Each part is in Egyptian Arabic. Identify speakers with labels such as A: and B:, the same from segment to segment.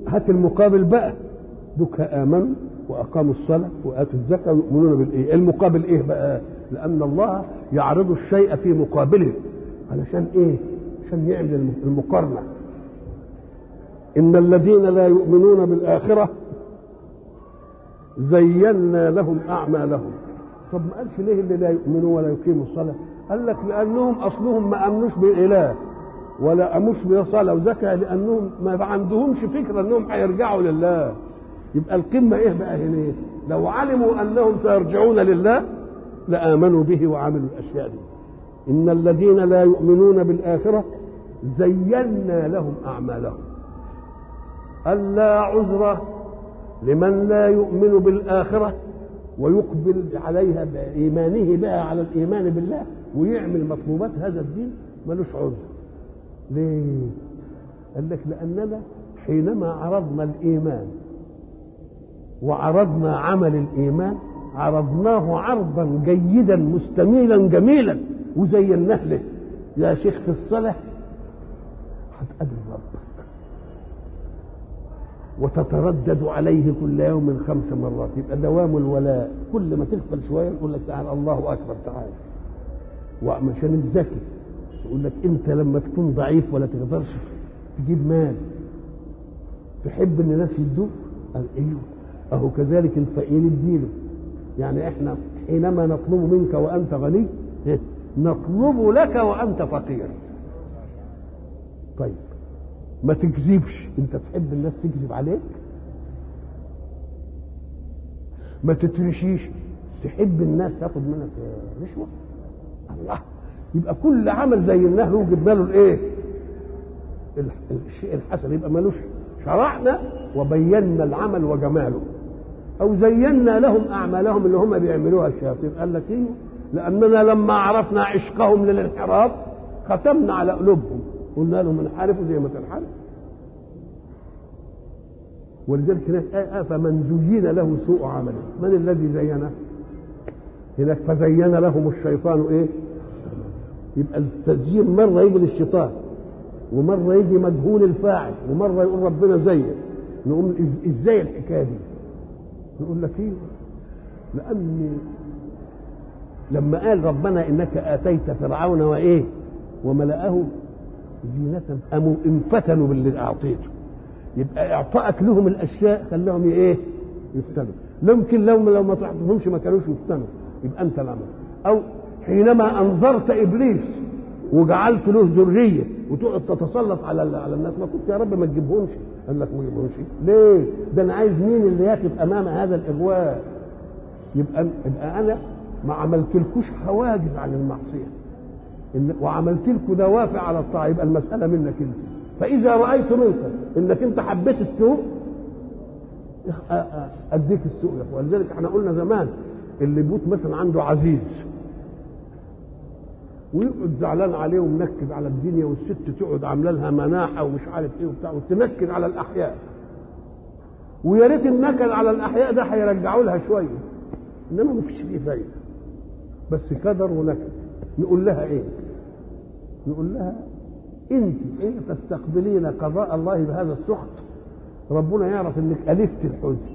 A: هات المقابل بقى دوك امنوا واقاموا الصلاه واتوا الزكاه ويؤمنون بالايه المقابل ايه بقى لان الله يعرض الشيء في مقابله علشان ايه عشان يعمل المقارنه ان الذين لا يؤمنون بالاخره زينا لهم اعمالهم طب ما قالش ليه اللي لا يؤمنوا ولا يقيموا الصلاه قال لك لانهم اصلهم ما امنوش بالاله ولا اموش بصلاه وزكاه لانهم ما عندهمش فكره انهم هيرجعوا لله يبقى القمه ايه بقى هنا لو علموا انهم سيرجعون لله لامنوا به وعملوا الاشياء دي ان الذين لا يؤمنون بالاخره زينا لهم اعمالهم الا عذر لمن لا يؤمن بالاخره ويقبل عليها بايمانه بقى على الايمان بالله ويعمل مطلوبات هذا الدين ملوش عذر ليه قال لك لاننا حينما عرضنا الايمان وعرضنا عمل الايمان عرضناه عرضا جيدا مستميلا جميلا وزيناه له يا شيخ في الصلاه هتقابل ربك وتتردد عليه كل يوم خمس مرات يبقى دوام الولاء كل ما تغفل شويه يقول لك تعالى الله اكبر تعالى وعشان الذكي يقول لك انت لما تكون ضعيف ولا تقدرش تجيب مال تحب ان الناس يدوك قال ايوه اهو كذلك الفقير اديله يعني احنا حينما نطلب منك وانت غني نطلب لك وانت فقير طيب ما تكذبش انت تحب الناس تكذب عليك ما تترشيش تحب الناس تاخد منك رشوه الله يبقى كل عمل زيناه له وجبنا له الايه الشيء الحسن يبقى ملوش شرعنا وبينا العمل وجماله او زينا لهم اعمالهم اللي هم بيعملوها الشياطين قال لك ايه لاننا لما عرفنا عشقهم للانحراف ختمنا على قلوبهم قلنا لهم انحرفوا زي ما تنحرف ولذلك هناك آه فمن زين له سوء عمله من الذي زينه هناك فزين لهم الشيطان ايه يبقى التزيين مرة يجي للشيطان ومرة يجي مجهول الفاعل ومرة يقول ربنا زين نقول ازاي الحكاية دي نقول لك ايه لأن لما قال ربنا إنك آتيت فرعون وإيه وملأه زينة أم انفتنوا باللي أعطيته يبقى إعطائك لهم الأشياء خلاهم إيه يفتنوا ممكن لو لو ما تعطيهمش ما كانوش يفتنوا يبقى أنت الأمر أو حينما أنظرت إبليس وجعلت له ذرية وتقعد تتسلط على على الناس ما كنت يا رب ما تجيبهمش قال لك ما تجيبهمش ليه؟ ده أنا عايز مين اللي يقف أمام هذا الإغواء يبقى يبقى أنا ما عملتلكوش حواجز عن المعصية إن وعملت لكم دوافع على الطاعة يبقى المسألة منك أنت فإذا رأيت منك إنك أنت حبيت السوء أديك السوء يا أخوان ولذلك احنا قلنا زمان اللي بيوت مثلا عنده عزيز ويقعد زعلان عليه ومنكد على الدنيا والست تقعد عامله لها مناحه ومش عارف ايه وبتاع وتنكد على الاحياء ويا ريت النكد على الاحياء ده هيرجعوا لها شويه انما ما فيش فيه فايده بس كدر ونكد نقول لها ايه نقول لها انت ايه تستقبلين قضاء الله بهذا السخط ربنا يعرف انك الفت الحزن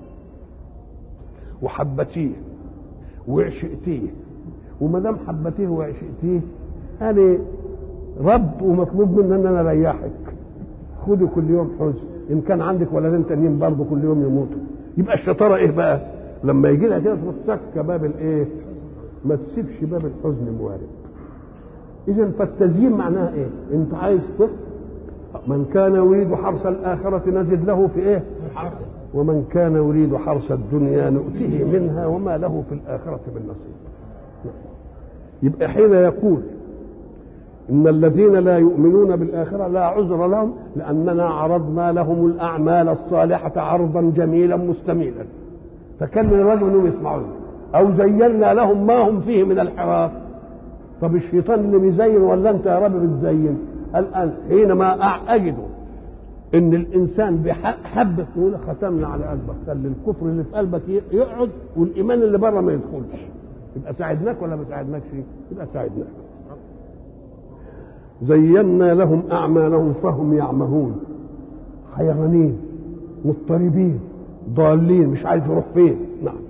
A: وحبتيه وعشقتيه وما دام حبتيه وعشقتيه انا رب ومطلوب مني ان انا اريحك خدي كل يوم حزن ان كان عندك ولدين تانيين برضه كل يوم يموتوا يبقى الشطاره ايه بقى لما يجي لها كده تروح سكه باب الايه ما تسيبش باب الحزن موارد اذا فالتزيين معناها ايه انت عايز طفل من كان يريد حرث الآخرة نزد له في إيه؟ الحرث ومن كان يريد حرث الدنيا نؤته منها وما له في الآخرة من نصيب يبقى حين يقول إن الذين لا يؤمنون بالآخرة لا عذر لهم لأننا عرضنا لهم الأعمال الصالحة عرضا جميلا مستميلا فكان من الرجل أنهم يسمعون أو زينا لهم ما هم فيه من الحراف طب الشيطان اللي بيزين ولا أنت يا رب بتزين الآن حينما أجد إن الإنسان بحب يقول ختمنا على قلبك خلي الكفر اللي في قلبك يقعد والإيمان اللي بره ما يدخلش يبقى ساعدناك ولا ما ساعدناكش؟ يبقى ساعدناك زينا لهم أعمالهم فهم يعمهون حيرانين مضطربين ضالين مش عارف يروح فين نعم